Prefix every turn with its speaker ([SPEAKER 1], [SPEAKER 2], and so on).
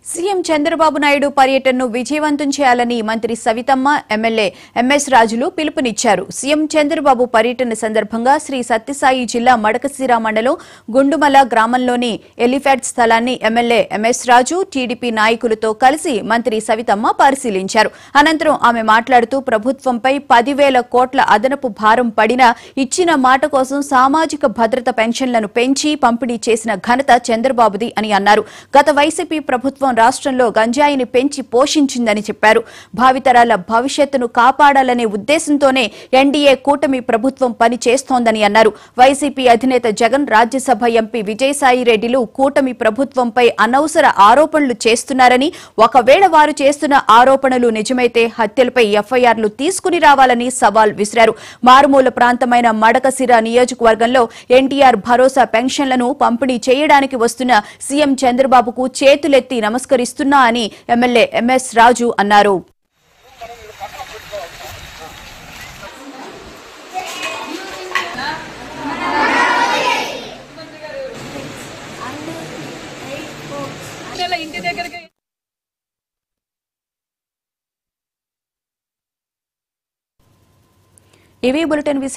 [SPEAKER 1] CM Chandrababu Naidu పర్యటనను విజయవంతం చేయాలని మంత్రి సవితమ్మ ఎమ్మెల్యే ఎంఎస్ రాజులు పిలుపునిచ్చారు సీఎం చంద్రబాబు పర్యటన సందర్భంగా శ్రీ సత్యసాయి జిల్లా మడకశిర మండలం గుండుమల గ్రామంలోని ఎలిఫాట్ స్థలాన్ని ఎమ్మెల్యే ఎంఎస్ రాజు టీడీపీ నాయకులతో కలిసి మంత్రి సవితమ్మ పరిశీలించారు అనంతరం ఆమె మాట్లాడుతూ ప్రభుత్వంపై పదివేల కోట్ల అదనపు భారం పడినా ఇచ్చిన మాట కోసం సామాజిక భద్రత పెన్షన్లను పెంచి పంపిణీ చేసిన ఘనత చంద్రబాబుది అని అన్నారు గత వైసీపీ ప్రభుత్వం రాష్ట్రంలో గంజాయిని పెంచి పోషించిందని చెప్పారు భావితరాల భవిష్యత్తును కాపాడాలనే ఉద్దేశంతోనే ఎన్డీఏ కూటమి ప్రభుత్వం పని చేస్తోందని అన్నారు వైసీపీ అధినేత జగన్ రాజ్యసభ ఎంపీ విజయసాయి రెడ్డిలు కూటమి ప్రభుత్వంపై అనవసర ఆరోపణలు చేస్తున్నారని ఒకవేళ వారు చేస్తున్న ఆరోపణలు నిజమైతే హత్యలపై ఎఫ్ఐఆర్లు తీసుకుని రావాలని సవాల్ విసిరారు మారుమూల ప్రాంతమైన మడకసిర నియోజకవర్గంలో ఎన్టీఆర్ భరోసా పెన్షన్లను పంపిణీ చేయడానికి వస్తున్న సీఎం చంద్రబాబుకు చేతులెత్తి నమస్కరిస్తున్నా అని ఎమ్మెల్యే ఎంఎస్ రాజు అన్నారు
[SPEAKER 2] నెల ఇంటి దగ్గరికి
[SPEAKER 1] ఇవి బులెటిన్